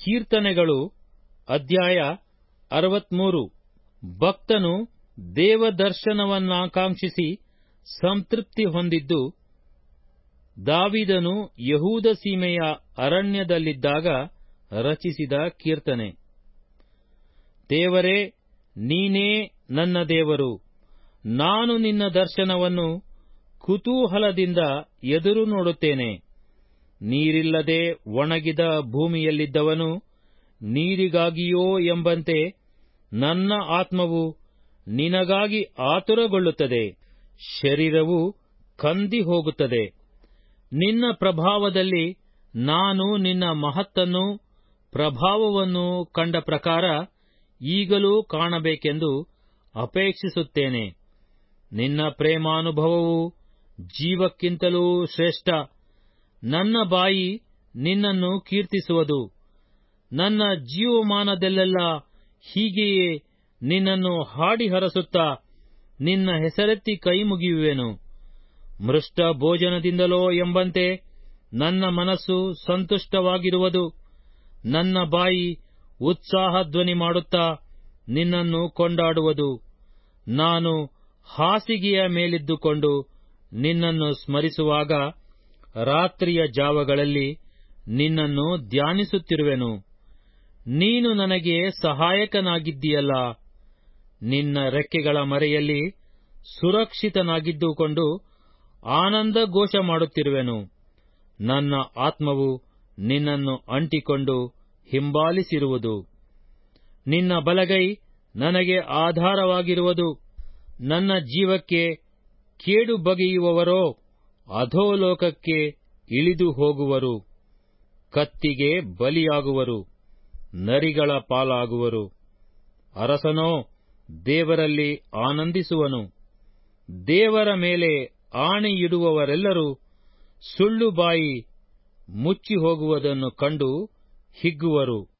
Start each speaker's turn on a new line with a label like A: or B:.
A: ಕೀರ್ತನೆಗಳು ಅಧ್ಯಾಯ ಅರವತ್ಮೂರು ಭಕ್ತನು ದೇವದರ್ಶನವನ್ನಾಕಾಂಕ್ಷಿಸಿ ಸಂತೃಪ್ತಿ ಹೊಂದಿದ್ದು ದಾವಿದನು ಯಹೂದ ಸೀಮೆಯ ಅರಣ್ಯದಲ್ಲಿದ್ದಾಗ ರಚಿಸಿದ ಕೀರ್ತನೆ ದೇವರೇ ನೀನೇ ನನ್ನ ದೇವರು ನಾನು ನಿನ್ನ ದರ್ಶನವನ್ನು ಕುತೂಹಲದಿಂದ ಎದುರು ನೋಡುತ್ತೇನೆ ನೀರಿಲ್ಲದೆ ಒಣಗಿದ ಭೂಮಿಯಲ್ಲಿದ್ದವನು ನೀರಿಗಾಗಿಯೋ ಎಂಬಂತೆ ನನ್ನ ಆತ್ಮವು ನಿನಗಾಗಿ ಆತುರಗೊಳ್ಳುತ್ತದೆ ಶರೀರವು ಕಂದಿ ಹೋಗುತ್ತದೆ ನಿನ್ನ ಪ್ರಭಾವದಲ್ಲಿ ನಾನು ನಿನ್ನ ಮಹತ್ತನ್ನು ಪ್ರಭಾವವನ್ನು ಕಂಡ ಪ್ರಕಾರ ಈಗಲೂ ಕಾಣಬೇಕೆಂದು ಅಪೇಕ್ಷಿಸುತ್ತೇನೆ ನಿನ್ನ ಪ್ರೇಮಾನುಭವವು ಜೀವಕ್ಕಿಂತಲೂ ಶ್ರೇಷ್ಠ ನನ್ನ ಬಾಯಿ ನಿನ್ನನ್ನು ಕೀರ್ತಿಸುವುದು ನನ್ನ ಜೀವಮಾನದಲ್ಲೆಲ್ಲ ಹೀಗೆಯೇ ನಿನ್ನನ್ನು ಹಾಡಿ ಹರಸುತ್ತಾ ನಿನ್ನ ಹೆಸರೆತ್ತಿ ಕೈಮುಗಿಯುವೆನು ಮೃಷ್ಟ ಭೋಜನದಿಂದಲೋ ಎಂಬಂತೆ ನನ್ನ ಮನಸ್ಸು ಸಂತುಷ್ಟವಾಗಿರುವುದು ನನ್ನ ಬಾಯಿ ಉತ್ಸಾಹ ಧ್ವನಿ ಮಾಡುತ್ತಾ ನಿನ್ನನ್ನು ಕೊಂಡಾಡುವುದು ನಾನು ಹಾಸಿಗೆಯ ಮೇಲಿದ್ದುಕೊಂಡು ನಿನ್ನನ್ನು ಸ್ಮರಿಸುವಾಗ ರಾತ್ರಿಯ ಜಾವಗಳಲ್ಲಿ ನಿನ್ನನ್ನು ಧ್ಯಾನಿಸುತ್ತಿರುವೆನು ನೀನು ನನಗೆ ಸಹಾಯಕನಾಗಿದ್ದೀಯಲ್ಲ ನಿನ್ನ ರೆಕ್ಕೆಗಳ ಮರೆಯಲ್ಲಿ ಸುರಕ್ಷಿತನಾಗಿದ್ದುಕೊಂಡು ಆನಂದ ಘೋಷ ಮಾಡುತ್ತಿರುವೆನು ನನ್ನ ಆತ್ಮವು ನಿನ್ನನ್ನು ಅಂಟಿಕೊಂಡು ಹಿಂಬಾಲಿಸಿರುವುದು ನಿನ್ನ ಬಲಗೈ ನನಗೆ ಆಧಾರವಾಗಿರುವುದು ನನ್ನ ಜೀವಕ್ಕೆ ಕೇಡು ಬಗೆಯುವವರೋ ಅಧೋಲೋಕಕ್ಕೆ ಇಳಿದು ಹೋಗುವರು ಕತ್ತಿಗೆ ಬಲಿಯಾಗುವರು ನರಿಗಳ ಪಾಲಾಗುವರು ಅರಸನೋ ದೇವರಲ್ಲಿ ಆನಂದಿಸುವನು ದೇವರ ಮೇಲೆ ಆಣೆಯಿಡುವವರೆಲ್ಲರೂ ಸುಳ್ಳು ಬಾಯಿ ಮುಚ್ಚಿ ಹೋಗುವುದನ್ನು ಕಂಡು ಹಿಗ್ಗುವರು